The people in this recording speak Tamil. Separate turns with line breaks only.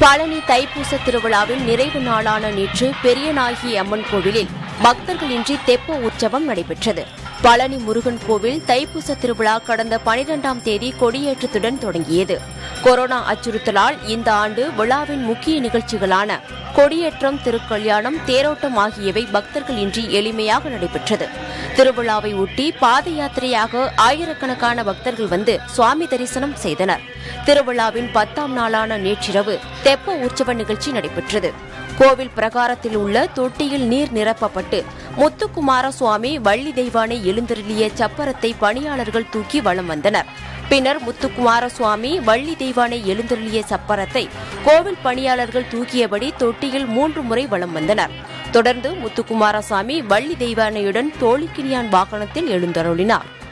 பழனி தைப்பூச திருவிழாவில் நிறைவு நாளான நேற்று பெரியநாயகி அம்மன் கோவிலில் பக்தர்களின்றி தெப்ப உற்சவம் நடைபெற்றது பழனி முருகன் கோவில் தைப்பூச திருவிழா கடந்த பனிரெண்டாம் தேதி கொடியேற்றத்துடன் தொடங்கியது கொரோனா அச்சுறுத்தலால் இந்த ஆண்டு விழாவின் முக்கிய நிகழ்ச்சிகளான கொடியேற்றம் திருக்கல்யாணம் தேரோட்டம் ஆகியவை பக்தர்கள் இன்றி எளிமையாக நடைபெற்றது திருவிழாவை ஒட்டி பாத யாத்திரையாக ஆயிரக்கணக்கான பக்தர்கள் வந்து சுவாமி தரிசனம் செய்தனர் திருவிழாவின் பத்தாம் நாளான நேற்றிரவு தெப்ப உற்சவ நிகழ்ச்சி நடைபெற்றது கோவில் பிரகாரத்தில் உள்ள தொட்டியில் நீர் நிரப்பப்பட்டு முத்துக்குமார சுவாமி வள்ளி தெய்வானை எழுந்தருளிய சப்பரத்தை பணியாளர்கள் தூக்கி வலம் வந்தனர் பின்னர் முத்துக்குமார சுவாமி வள்ளி தெய்வானை எழுந்தருளிய சப்பரத்தை கோவில் பணியாளர்கள் தூக்கியபடி தொட்டியில் மூன்று முறை வலம் வந்தனர் தொடர்ந்து முத்துக்குமாரசாமி வள்ளி தெய்வானையுடன் தோழிக்கினியான் வாகனத்தில் எழுந்தருளினார்